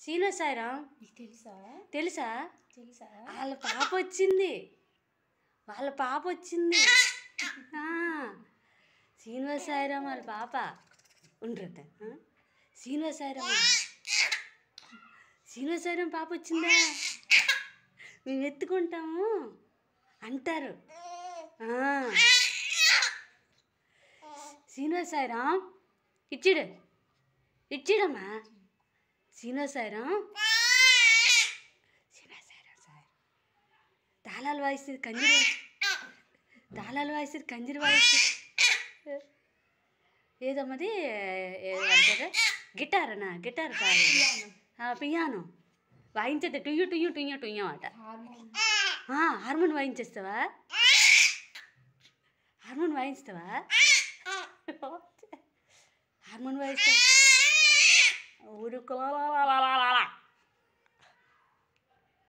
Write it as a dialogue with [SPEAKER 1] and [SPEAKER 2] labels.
[SPEAKER 1] శ్రీనివాస్ సాయిరాం
[SPEAKER 2] నీకు తెలుసా
[SPEAKER 1] తెలుసా
[SPEAKER 2] తెలుసా
[SPEAKER 1] వాళ్ళ పాప వచ్చింది వాళ్ళ పాప వచ్చింది ఆ, శ్రీనివాస్ సాయిరాం వాళ్ళ పాప ఉండరట ఆ? శ్రీనివాస్ సాయిరాం శ్రీనివాస్ సాయిరాం పాప వచ్చిందా మేము ఎత్తుకుంటాము అంటారు ఆ. శ్రీనివాస్ సాయిరాం ఇచ్చిడు ఇచ్చిడమ్మా శ్రీనివాస్ సాయిరాం శ్రీనివాస్ సాయిరాం సార్ తాళాలు వాయిస్తుంది కంజరి తాళాలు వాయిస్తుంది కంజరి వాయిస్తుంది ఏదమ్మది ఏదో అంటారు గిటారనా గిటార్ కాదు ఆ, పియానో వాయించేది టుయ్యు టుయ్యు టుయ్యు టుయ్యం అట
[SPEAKER 2] హార్మోన్
[SPEAKER 1] ఆ, హార్మోన్ వాయించేస్తావా హార్మోన్ వాయిస్తావా హార్మోన్ వాయిస్తావా ఊరుకో